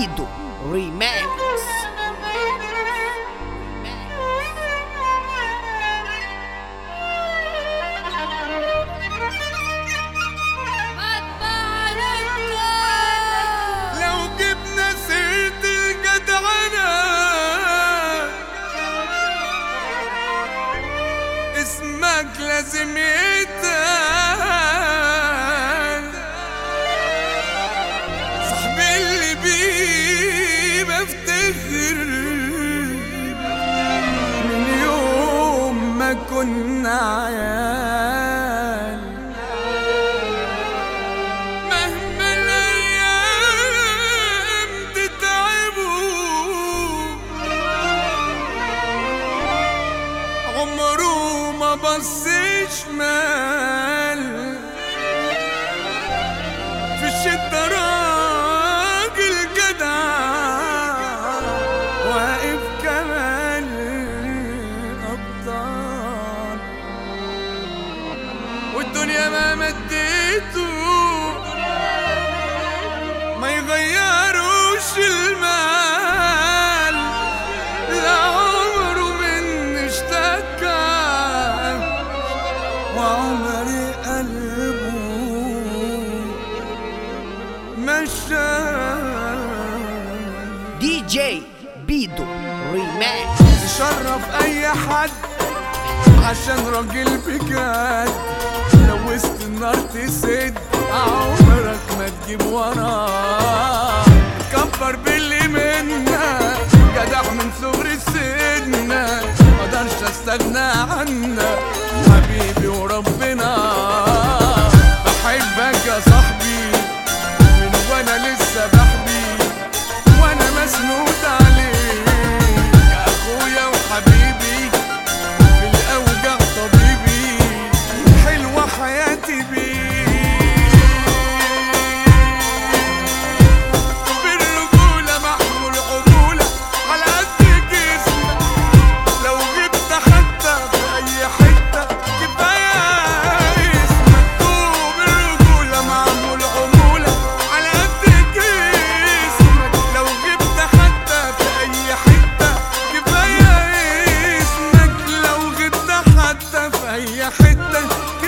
بيدو ريماكس لو جبنا سيرة الجدعنة اسمك لازم يتقال صاحبي اللي بيه بفتخر من يوم ما كنا عيال مهما الايام تتعبوا عمره ما بص شمال في الشدة راجل جدع واقف كمان الأبطال والدنيا ما مديته ما يغيروش المال لا عمره من اشتكى وعمر قلبه مشى دي جي بيدو ريماكس تشرف اي حد عشان راجل بجد لو وسط النار تسد عمرك ما تجيب وراه كبر باللي منا جدع من صغر السن مقدرش استغنى عنك حبيبي وربنا بحبك يا صاحبي من وانا لسه بحبي وانا مسنود عليك يا اخويا وحبيبي في الاوجع طبيبي حلوه حياتي بيك بالرجوله محمول عموله على قد جسمك لو جبت حتى في اي حته كفايه اسمك طوب الرجوله معمول عموله على قد جسمك لو جبت حتى في اي حته كفايه اسمك لو جبت حتى في اي حته